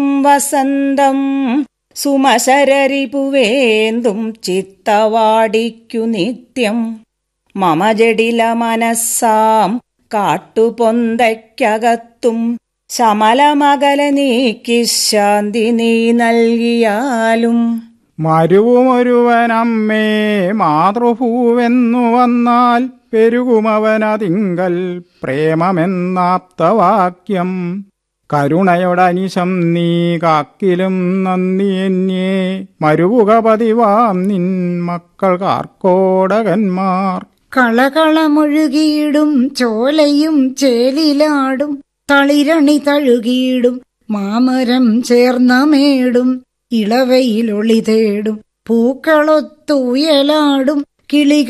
വസന്തം സുമശരരിപുവേന്തും ചിത്തവാടിക്കു നിത്യം മമ ജടില മനസ്സാം കാട്ടുപൊന്തയ്ക്കകത്തും ശമലമകല നീക്കി ശാന്തി നീ നൽകിയാലും മരുവുമൊരുവനമ്മേ മാതൃഭൂവെന്നു വന്നാൽ പെരുകുമവനതിങ്കൽ പ്രേമമെന്നാപ്തവാക്യം കരുണയോടനിശം നീ കാക്കിലും നന്ദി എന്നെ മരുവുക പതിവാം നിൻ മക്കൾക്കാർക്കോടകന്മാർ കളകളമൊഴുകിയിടും ചോലയും ചേലിലാടും തളിരണി തഴുകിയിടും മാമരം ചേർന്നമേടും ഇളവയിലൊളി തേടും പൂക്കളൊത്തുയലാടും കിളികൾ